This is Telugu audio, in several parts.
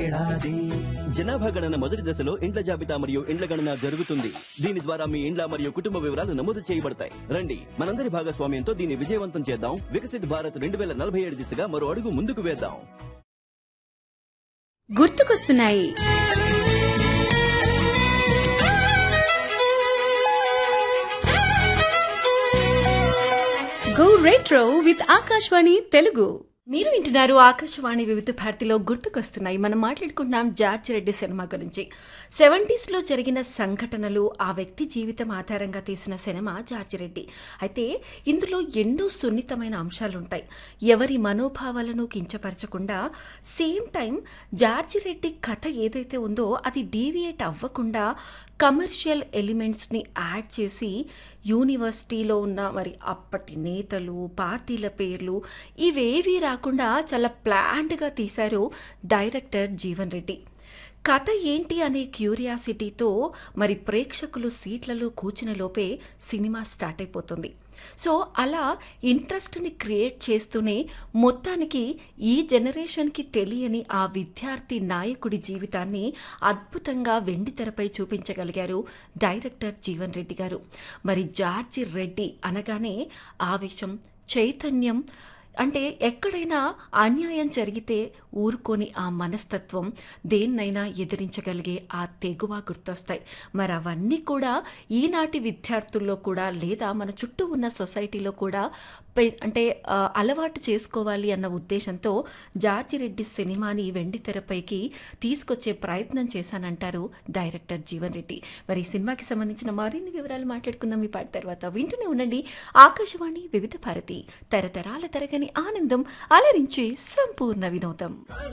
ఏడాది జనాభా గణన మొదటి దశలో ఇండ్ల జాబితా మరియు ఇండ్ల గణన జరుగుతుంది దీని ద్వారా మీ ఇండ్ల మరియు కుటుంబ వివరాలు నమోదు చేయబడతాయి రండి మనందరి భాగస్వామ్యంతో దీన్ని విజయవంతం చేద్దాం వికసిత్ భారత్ రెండు వేల నలభై ఏడు దిశగా మరో అడుగు ముందుకు వేద్దాం గుర్తుకొస్తున్నాయి go retro with Akashvani Telugu మీరు వింటున్నారు ఆకాశవాణి వివిధ భారతిలో గుర్తుకొస్తున్నాయి మనం మాట్లాడుకుంటున్నాం జార్జ్ రెడ్డి సినిమా గురించి సెవెంటీస్ లో జరిగిన సంఘటనలు ఆ వ్యక్తి జీవితం ఆధారంగా తీసిన సినిమా జార్జ్ రెడ్డి అయితే ఇందులో ఎన్నో సున్నితమైన అంశాలుంటాయి ఎవరి మనోభావాలను కించపరచకుండా సేమ్ టైం జార్జ్ రెడ్డి కథ ఏదైతే ఉందో అది డీవియేట్ అవ్వకుండా కమర్షియల్ ఎలిమెంట్స్ని యాడ్ చేసి యూనివర్సిటీలో ఉన్న మరి అప్పటి నేతలు పార్టీల పేర్లు ఇవేవీ రాకుండా చాలా ప్లాండ్గా తీశారు డైరెక్టర్ జీవన్ రెడ్డి కథ ఏంటి అనే క్యూరియాసిటీతో మరి ప్రేక్షకులు సీట్లలో కూర్చునే లోపే సినిమా స్టార్ట్ అయిపోతుంది సో అలా ఇంట్రెస్ట్ని క్రియేట్ చేస్తూనే మొత్తానికి ఈ జనరేషన్కి తెలియని ఆ విద్యార్థి నాయకుడి జీవితాన్ని అద్భుతంగా వెండితెరపై చూపించగలిగారు డైరెక్టర్ జీవన్ రెడ్డి గారు మరి జార్జి రెడ్డి అనగానే ఆవేశం చైతన్యం అంటే ఎక్కడైనా అన్యాయం జరిగితే ఊరుకొని ఆ మనస్తత్వం దేన్నైనా ఎదిరించగలిగే ఆ తెగువ గుర్తొస్తాయి మరి అవన్నీ కూడా ఈనాటి విద్యార్థుల్లో కూడా లేదా మన చుట్టూ ఉన్న సొసైటీలో కూడా పె- అంటే ఆ, అలవాటు చేసుకోవాలి అన్న ఉద్దేశంతో జార్జి రెడ్డి సినిమాని వెండి తెరపైకి తీసుకొచ్చే ప్రయత్నం చేశానంటారు డైరెక్టర్ జీవన్ రెడ్డి మరి ఈ సినిమాకి సంబంధించిన మరిన్ని వివరాలు మాట్లాడుకుందాం ఈ పాట తర్వాత వింటూనే ఉండండి ఆకాశవాణి వివిధ భారతి తరతరాల తరగని ఆనందం అలరించి సంపూర్ణ వినోదం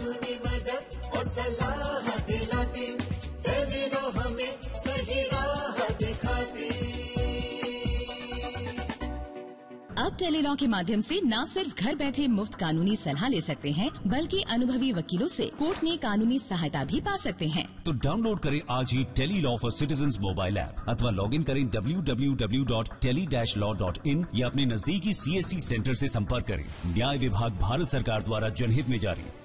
अब टेलीलॉ के माध्यम से न सिर्फ घर बैठे मुफ्त कानूनी सलाह ले सकते हैं बल्कि अनुभवी वकीलों से कोर्ट में कानूनी सहायता भी पा सकते हैं तो डाउनलोड करें आज ही tele law for citizen mobile app अथवा लॉग इन करें www.tele-law.in या अपने नजदीकी सीएससी सेंटर से संपर्क करें न्याय विभाग भारत सरकार द्वारा जनहित में जारी